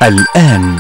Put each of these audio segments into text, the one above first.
الآن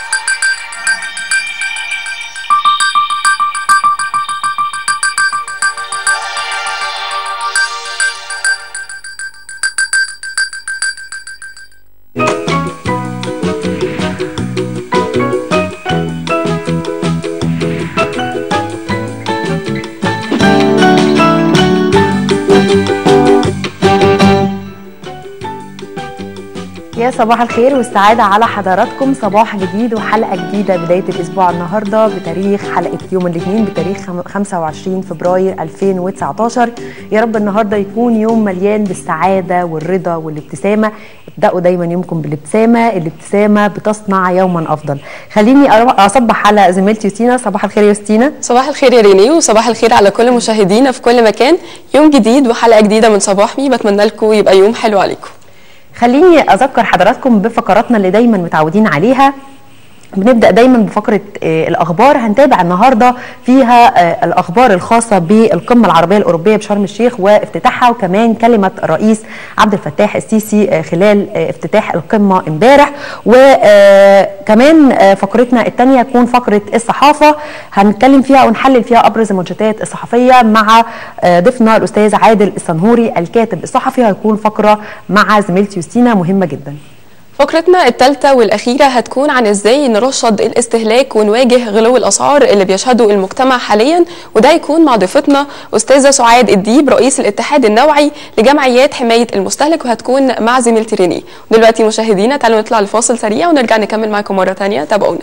يا صباح الخير والسعادة على حضراتكم صباح جديد وحلقة جديدة بداية الأسبوع النهاردة بتاريخ حلقة يوم الاثنين بتاريخ خم- 25 فبراير 2019 يا رب النهاردة يكون يوم مليان بالسعادة والرضا والابتسامة ابدأوا دايما يومكم بالابتسامة الابتسامة بتصنع يوما أفضل خليني أرو- أصبح على زميلتي يوستينا صباح الخير يا يوستينا صباح الخير يا ريني وصباح الخير على كل مشاهدينا في كل مكان يوم جديد وحلقة جديدة من صباحي بتمنى لكم يبقى يوم حلو عليكم خليني اذكر حضراتكم بفقراتنا اللي دايما متعودين عليها بنبدا دايما بفقره آه، الاخبار هنتابع النهارده فيها آه، الاخبار الخاصه بالقمه العربيه الاوروبيه بشرم الشيخ وافتتاحها وكمان كلمه الرئيس عبد الفتاح السيسي آه، خلال آه، افتتاح القمه امبارح وكمان فقرتنا الثانيه تكون فقره الصحافه هنتكلم فيها ونحلل فيها ابرز المنشطات الصحفيه مع آه، ضيفنا الاستاذ عادل السنهوري الكاتب الصحفي هيكون فقره مع زميلتي يوستينا مهمه جدا فقرتنا الثالثة والأخيرة هتكون عن إزاي نرشد الاستهلاك ونواجه غلو الأسعار اللي بيشهده المجتمع حاليا وده يكون مع ضيفتنا أستاذة سعاد الديب رئيس الاتحاد النوعي لجمعيات حماية المستهلك وهتكون مع زميلتي ريني دلوقتي مشاهدينا تعالوا نطلع لفاصل سريع ونرجع نكمل معاكم مرة تانية تابعونا